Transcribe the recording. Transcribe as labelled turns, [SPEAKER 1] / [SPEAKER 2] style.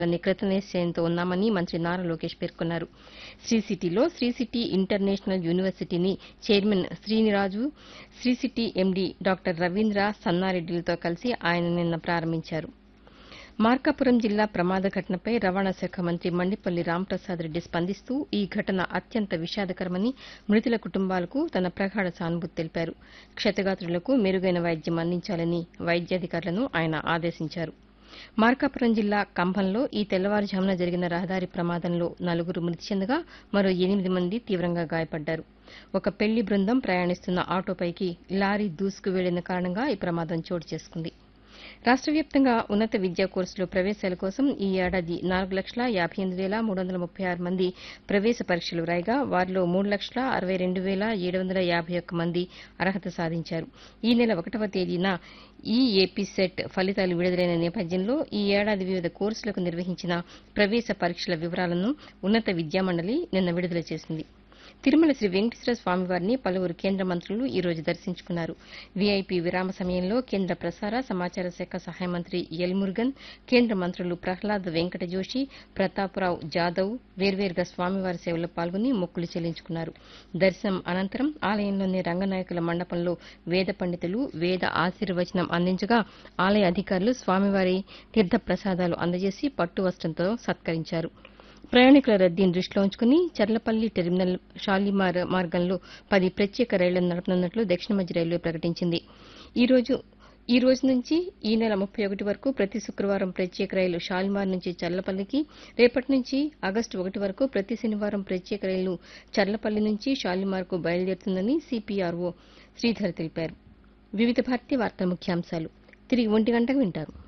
[SPEAKER 1] ని కృతనిశ్చయంతో ఉన్నామని మంత్రి నారా లోకేష్ పేర్కొన్నారు శ్రీ సిటీలో శ్రీ సిటీ ఇంటర్నేషనల్ యూనివర్సిటీని chairman Sriniraju Sri City MD doctor Ravindra సన్నారెడ్డిలతో కలిసి ఆయన నిన్న ప్రారంభించారు మార్కాపురం జిల్లా ప్రమాద ఘటనపై రవాణా శాఖ మంత్రి మండిపల్లి రాంప్రసాద్ రెడ్డి స్పందిస్తూ ఈ ఘటన అత్యంత విషాదకరమని మృతుల కుటుంబాలకు తన ప్రగాఢ సానుభూతి తెలిపారు క్షతగాత్రులకు మెరుగైన వైద్యం అందించాలని వైద్యాధికారులను ఆయన ఆదేశించారు మార్కాపురం జిల్లా కంభంలో ఈ తెల్లవారుజామున జరిగిన రహదారి ప్రమాదంలో నలుగురు మృతి చెందగా మరో ఎనిమిది మంది తీవ్రంగా గాయపడ్డారు ఒక పెళ్లి బృందం ప్రయాణిస్తున్న ఆటోపైకి లారీ దూసుకు వెళ్లిన కారణంగా ఈ ప్రమాదం చోటు చేసుకుంది రాష్ట వ్యాప్తంగా ఉన్నత విద్యా కోర్సులో ప్రవేశాల కోసం ఈ ఏడాది నాలుగు లక్షల యాభై ఎనిమిది వేల మూడు వందల ముప్పై ఆరు మంది ప్రవేశ పరీక్షలు రాయగా వారిలో మూడు లక్షల అరవై రెండు వేల ఏడు వందల యాభై ఒక్క మంది అర్హత సాధించారు ఈ నెల ఒకటవ తేదీన ఈ ఏపీ సెట్ ఫలితాలు విడుదలైన నేపథ్యంలో ఈ ఏడాది వివిధ కోర్సులకు నిర్వహించిన ప్రవేశ పరీక్షల వివరాలను ఉన్నత విద్యామండలి నిన్న విడుదల చేసింది తిరుమల శ్రీ వెంకటేశ్వర స్వామివారిని పలువురు కేంద్ర మంత్రులు ఈ రోజు దర్శించుకున్నారు వీఐపీ విరామ సమయంలో కేంద్ర ప్రసార సమాచార శాఖ సహాయ మంత్రి ఎల్ మురుగన్ కేంద్ర మంత్రులు ప్రహ్లాద్ వెంకట జోషి ప్రతాపరావు జాదవ్ వేర్వేరుగా స్వామివారి సేవలో పాల్గొని మొక్కులు చెల్లించుకున్నారు దర్శనం అనంతరం ఆలయంలోని రంగనాయకుల మండపంలో వేద పండితులు వేద ఆశీర్వచనం అందించగా ఆలయ అధికారులు స్వామివారి తీర్థ ప్రసాదాలు అందజేసి పట్టు వస్త్రంతో సత్కరించారు ప్రయాణికుల రద్దీని దృష్టిలో ఉంచుకుని చర్లపల్లి టెర్మినల్ షాలిమార్ మార్గంలో పది ప్రత్యేక రైళ్లను నడపనున్నట్లు దక్షిణ మధ్య రైల్వే ప్రకటించింది ఈ రోజు ఈ రోజు నుంచి ఈ నెల ముప్పై ఒకటి వరకు ప్రతి శుక్రవారం ప్రత్యేక రైలు షాలిమార్ నుంచి చర్లపల్లికి రేపటి నుంచి ఆగస్టు ఒకటి వరకు ప్రతి శనివారం ప్రత్యేక రైలు చర్లపల్లి నుంచి షాలిమార్కు బయలుదేరుతుందని సిపిఆర్ఓ శ్రీధర్ తెలిపారు వివిధ భారతీయ వార్తా ముఖ్యాంశాలు తిరిగి ఒంటి గంటకు వింటారు